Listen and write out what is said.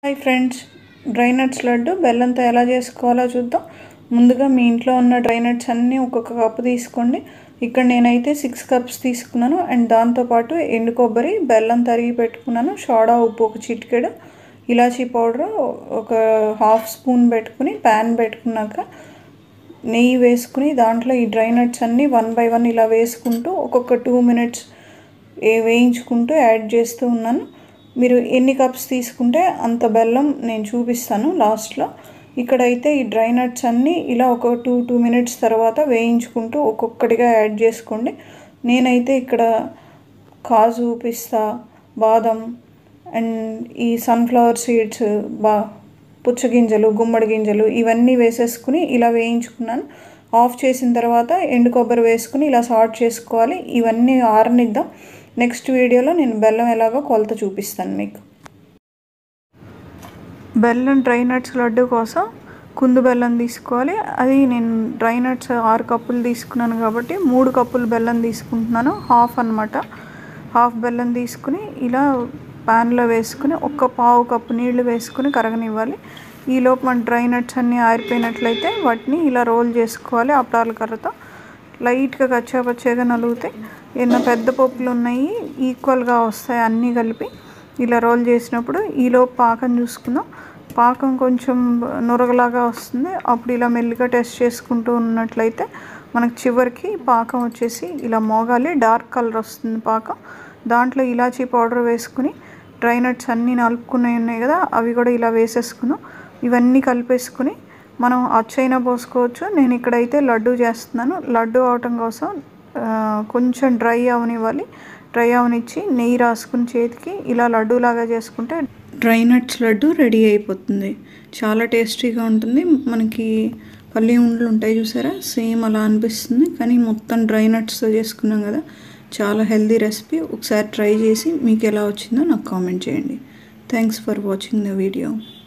hi friends dry nuts laddu బెల్లంతో ఎలా చేసుకోవాలో చూద్దాం ముందుగా మీ ఇంట్లో ఉన్న డ్రై నట్స్ అన్నీ ఒక్కొక్క కప్పు తీసుకోండి ఇక్కడ నేనైతే సిక్స్ కప్స్ తీసుకున్నాను అండ్ దాంతోపాటు ఎండు కొబ్బరి బెల్లం తరిగి పెట్టుకున్నాను సోడా ఉప్పు ఒక చిటికెడు ఇలాచీ పౌడర్ ఒక హాఫ్ స్పూన్ పెట్టుకుని ప్యాన్ పెట్టుకున్నాక నెయ్యి వేసుకుని దాంట్లో ఈ డ్రై నట్స్ అన్నీ వన్ బై వన్ ఇలా వేసుకుంటూ ఒక్కొక్క టూ మినిట్స్ ఏ వేయించుకుంటూ యాడ్ చేస్తూ ఉన్నాను మీరు ఎన్ని కప్స్ తీసుకుంటే అంత బెల్లం నేను చూపిస్తాను లాస్ట్లో ఇక్కడైతే ఈ డ్రై నట్స్ అన్నీ ఇలా ఒక టూ టూ మినిట్స్ తర్వాత వేయించుకుంటూ ఒక్కొక్కటిగా యాడ్ చేసుకోండి నేనైతే ఇక్కడ కాజు పిస్తా బాదం అండ్ ఈ సన్ఫ్లవర్ సీడ్స్ బా పుచ్చగింజలు గుమ్మడి గింజలు ఇవన్నీ వేసేసుకుని ఇలా వేయించుకున్నాను ఆఫ్ చేసిన తర్వాత ఎండు కొబ్బరి వేసుకుని ఇలా సార్ట్ చేసుకోవాలి ఇవన్నీ ఆరనిద్దాం నెక్స్ట్ వీడియోలో నేను బెల్లం ఎలాగో కొలత చూపిస్తాను మీకు బెల్లం డ్రై నట్స్ లడ్డు కోసం కుందు బెల్లం తీసుకోవాలి అది నేను డ్రై నట్స్ ఆరు కప్పులు తీసుకున్నాను కాబట్టి మూడు కప్పులు బెల్లం తీసుకుంటున్నాను హాఫ్ అనమాట హాఫ్ బెల్లం తీసుకుని ఇలా ప్యాన్లో వేసుకుని ఒక్క పావు కప్పు నీళ్లు వేసుకుని కరగనివ్వాలి ఈలోపు మన డ్రై నట్స్ అన్నీ ఆరిపోయినట్లయితే వాటిని ఇలా రోల్ చేసుకోవాలి అప్పాల కర్రతో లైట్గా కచ్చాపచ్చేగా నలుగుతాయి ఎన్నో పెద్ద పప్పులు ఉన్నాయి ఈక్వల్గా వస్తాయి అన్నీ కలిపి ఇలా రోల్ చేసినప్పుడు ఈలోపు పాకం చూసుకుందాం పాకం కొంచెం నురగలాగా వస్తుంది అప్పుడు ఇలా మెల్లిగా టెస్ట్ చేసుకుంటూ ఉన్నట్లయితే మనకు చివరికి పాకం వచ్చేసి ఇలా మోగాలి డార్క్ కలర్ వస్తుంది పాకం దాంట్లో ఇలాచీ పౌడర్ వేసుకుని డ్రై నట్స్ అన్నీ నలుపుకునే ఉన్నాయి కదా అవి కూడా ఇలా వేసేసుకున్నాం ఇవన్నీ కలిపేసుకుని మనం అచ్చైనా పోసుకోవచ్చు నేను ఇక్కడైతే లడ్డు చేస్తున్నాను లడ్డు అవటం కోసం కొంచెం డ్రై అవనివ్వాలి డ్రై అవనిచ్చి నెయ్యి రాసుకుని చేతికి ఇలా లడ్డూలాగా చేసుకుంటే డ్రై నట్స్ లడ్డు రెడీ అయిపోతుంది చాలా టేస్టీగా ఉంటుంది మనకి పల్లి ఉండలు ఉంటాయి చూసారా సేమ్ అలా అనిపిస్తుంది కానీ మొత్తం డ్రై నట్స్తో చేసుకున్నాం కదా చాలా హెల్దీ రెసిపీ ఒకసారి ట్రై చేసి మీకు ఎలా వచ్చిందో నాకు కామెంట్ చేయండి thanks for watching the video